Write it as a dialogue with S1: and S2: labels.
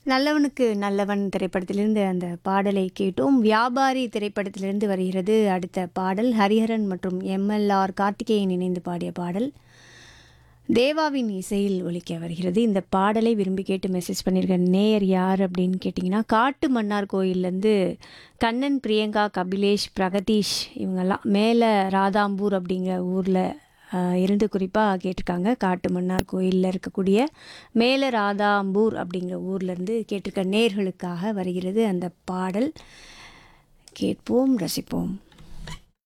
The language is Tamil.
S1: நல்லவனுக்கு நல்லவன் திரைப்படத்திலிருந்து அந்த பாடலை கேட்டோம் வியாபாரி திரைப்படத்திலிருந்து வருகிறது அடுத்த பாடல் ஹரிஹரன் மற்றும் எம்எல்ஆர் கார்த்திகேயன் இணைந்து பாடிய பாடல் தேவாவின் இசையில் ஒலிக்க வருகிறது இந்த பாடலை விரும்பி கேட்டு மெசேஜ் பண்ணியிருக்க நேயர் யார் அப்படின்னு கேட்டிங்கன்னா காட்டு மன்னார் கோயிலேருந்து கண்ணன் பிரியங்கா கபிலேஷ் பிரகதீஷ் இவங்கெல்லாம் மேலே ராதாம்பூர் அப்படிங்கிற ஊரில் இருந்து குறிப்பாக கேட்டிருக்காங்க காட்டு மன்னார் கோயிலில் இருக்கக்கூடிய மேலே ராதாம்பூர் அப்படிங்கிற ஊர்லேருந்து கேட்டிருக்க நேர்களுக்காக வருகிறது அந்த பாடல் கேட்போம் ரசிப்போம்